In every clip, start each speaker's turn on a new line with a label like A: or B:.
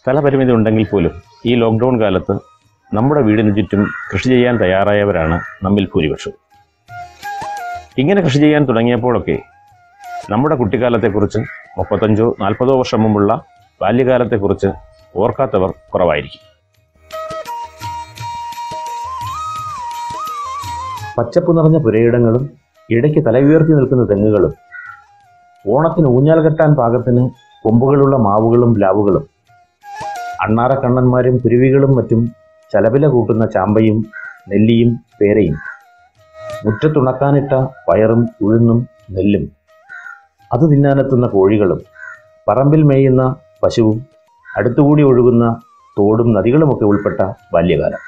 A: സ്ഥലപരിമിതി ഉണ്ടെങ്കിൽ പോലും ഈ ലോക്ക്ഡൗൺ കാലത്ത് നമ്മുടെ വീടിന് ചുറ്റും കൃഷി ചെയ്യാൻ തയ്യാറായവരാണ് നമ്മിൽ ഭൂരിപക്ഷം ഇങ്ങനെ കൃഷി ചെയ്യാൻ തുടങ്ങിയപ്പോഴൊക്കെ നമ്മുടെ കുട്ടിക്കാലത്തെക്കുറിച്ച് മുപ്പത്തഞ്ചോ നാൽപ്പതോ വർഷം മുമ്പുള്ള ബാല്യകാലത്തെക്കുറിച്ച് ഓർക്കാത്തവർ കുറവായിരിക്കും പച്ചപ്പ് നിറഞ്ഞ പുരയിടങ്ങളും ഇടയ്ക്ക് തലയുയർത്തി നിൽക്കുന്ന തെങ്ങുകളും ഓണത്തിന് ഊഞ്ഞാൽ കെട്ടാൻ പാകത്തിന് കൊമ്പുകളുള്ള മാവുകളും പ്ലാവുകളും അണ്ണാറക്കണ്ണന്മാരും കുരുവികളും മറ്റും ചലവില കൂട്ടുന്ന ചാമ്പയും നെല്ലിയും പേരയും മുറ്റത്തുണക്കാനിട്ട പയറും ഉഴുന്നും നെല്ലും അത് തിന്നാനെത്തുന്ന കോഴികളും പറമ്പിൽ മേയുന്ന പശുവും അടുത്തുകൂടി ഒഴുകുന്ന തോടും നദികളുമൊക്കെ ഉൾപ്പെട്ട ബാല്യകാലം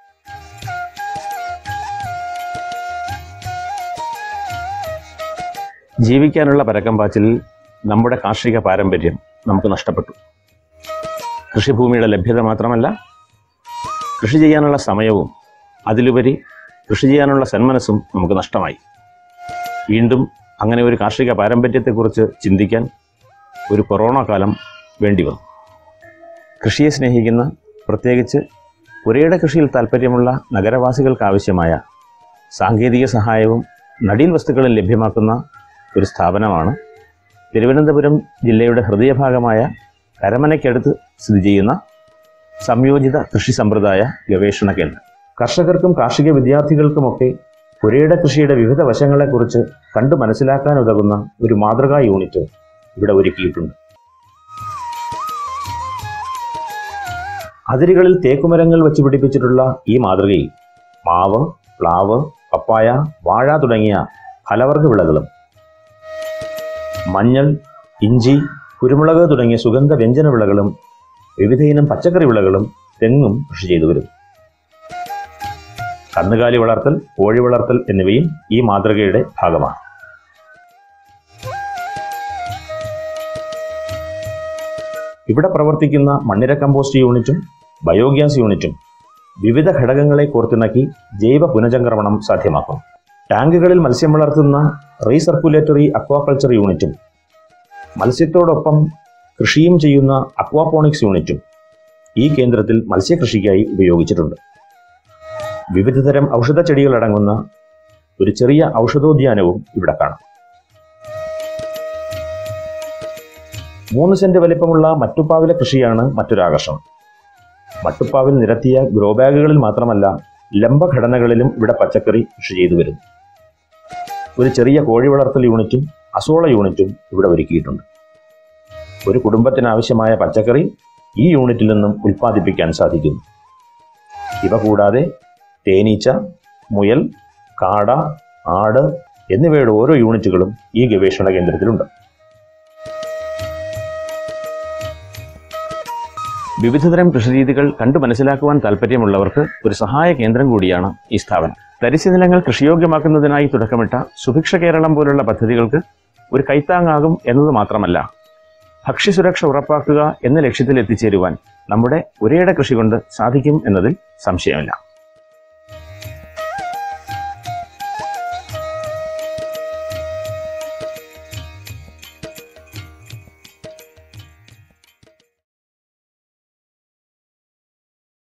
A: ജീവിക്കാനുള്ള പരക്കം പാച്ചിലിൽ നമ്മുടെ കാർഷിക പാരമ്പര്യം നമുക്ക് നഷ്ടപ്പെട്ടു കൃഷിഭൂമിയുടെ ലഭ്യത മാത്രമല്ല കൃഷി ചെയ്യാനുള്ള സമയവും അതിലുപരി കൃഷി ചെയ്യാനുള്ള സന്മനസ്സും നമുക്ക് നഷ്ടമായി വീണ്ടും അങ്ങനെ ഒരു കാർഷിക പാരമ്പര്യത്തെക്കുറിച്ച് ചിന്തിക്കാൻ ഒരു കൊറോണ കാലം വേണ്ടി വന്നു കൃഷിയെ സ്നേഹിക്കുന്ന പ്രത്യേകിച്ച് പുരയുടെ കൃഷിയിൽ താല്പര്യമുള്ള നഗരവാസികൾക്ക് ആവശ്യമായ സാങ്കേതിക സഹായവും നടീൽ വസ്തുക്കളും ലഭ്യമാക്കുന്ന ഒരു സ്ഥാപനമാണ് തിരുവനന്തപുരം ജില്ലയുടെ ഹൃദയഭാഗമായ കരമനയ്ക്കടുത്ത് സ്ഥിതി ചെയ്യുന്ന സംയോജിത കൃഷി സമ്പ്രദായ ഗവേഷണ കേന്ദ്രം കർഷകർക്കും കാർഷിക വിദ്യാർത്ഥികൾക്കുമൊക്കെ പുരയുടെ കൃഷിയുടെ വിവിധ വശങ്ങളെക്കുറിച്ച് കണ്ടു മനസ്സിലാക്കാൻ ഉതകുന്ന ഒരു മാതൃകാ യൂണിറ്റ് ഇവിടെ ഒരുക്കിയിട്ടുണ്ട് അതിരുകളിൽ തേക്കുമരങ്ങൾ വെച്ച് പിടിപ്പിച്ചിട്ടുള്ള ഈ മാതൃകയിൽ മാവ് പ്ലാവ് പപ്പായ വാഴ തുടങ്ങിയ ഫലവർഗ വിളകളും മഞ്ഞൾ ഇഞ്ചി കുരുമുളക് തുടങ്ങിയ സുഗന്ധ വ്യഞ്ജന വിളകളും വിവിധയിനം പച്ചക്കറി വിളകളും തെങ്ങും കൃഷി ചെയ്തു വരുന്നു കന്നുകാലി വളർത്തൽ കോഴി വളർത്തൽ എന്നിവയും ഈ മാതൃകയുടെ ഭാഗമാണ് ഇവിടെ പ്രവർത്തിക്കുന്ന മണ്ണിര കമ്പോസ്റ്റ് യൂണിറ്റും ബയോഗ്യാസ് യൂണിറ്റും വിവിധ ഘടകങ്ങളെ കോർത്തിണക്കി ജൈവ പുനചംക്രമണം സാധ്യമാക്കും ടാങ്കുകളിൽ മത്സ്യം വളർത്തുന്ന റീസർക്കുലേറ്ററി അക്വാകൾച്ചർ യൂണിറ്റും മത്സ്യത്തോടൊപ്പം കൃഷിയും ചെയ്യുന്ന അക്വാപോണിക്സ് യൂണിറ്റും ഈ കേന്ദ്രത്തിൽ മത്സ്യകൃഷിക്കായി ഉപയോഗിച്ചിട്ടുണ്ട് വിവിധതരം ഔഷധ ചെടികൾ അടങ്ങുന്ന ഒരു ചെറിയ ഔഷധോദ്യാനവും ഇവിടെ കാണാം മൂന്ന് സെന്റ് വലിപ്പമുള്ള മട്ടുപ്പാവിലെ കൃഷിയാണ് മറ്റൊരു ആകർഷണം മട്ടുപ്പാവിൽ നിരത്തിയ ഗ്രോ ബാഗുകളിൽ മാത്രമല്ല ലംബഘടനകളിലും ഇവിടെ പച്ചക്കറി കൃഷി ചെയ്തു വരുന്നു ഒരു ചെറിയ കോഴി വളർത്തൽ യൂണിറ്റും അസോള യൂണിറ്റും ഇവിടെ ഒരുക്കിയിട്ടുണ്ട് ഒരു കുടുംബത്തിന് ആവശ്യമായ പച്ചക്കറി ഈ യൂണിറ്റിൽ നിന്നും ഉൽപ്പാദിപ്പിക്കാൻ സാധിക്കുന്നു ഇവ കൂടാതെ തേനീച്ച മുയൽ കാട ആട് എന്നിവയുടെ ഓരോ യൂണിറ്റുകളും ഈ ഗവേഷണ കേന്ദ്രത്തിലുണ്ട് വിവിധതരം കൃഷിരീതികൾ കണ്ടു മനസ്സിലാക്കുവാൻ താല്പര്യമുള്ളവർക്ക് ഒരു സഹായ കേന്ദ്രം കൂടിയാണ് ഈ സ്ഥാപനം തരിശു നിലങ്ങൾ കൃഷിയോഗ്യമാക്കുന്നതിനായി തുടക്കമിട്ട സുഭിക്ഷ കേരളം പോലുള്ള പദ്ധതികൾക്ക് ഒരു കൈത്താങ്ങാകും എന്നത് മാത്രമല്ല ഭക്ഷ്യസുരക്ഷ ഉറപ്പാക്കുക എന്ന ലക്ഷ്യത്തിൽ എത്തിച്ചേരുവാൻ നമ്മുടെ ഒരേയുടെ കൃഷി കൊണ്ട് സാധിക്കും എന്നതിൽ സംശയമില്ല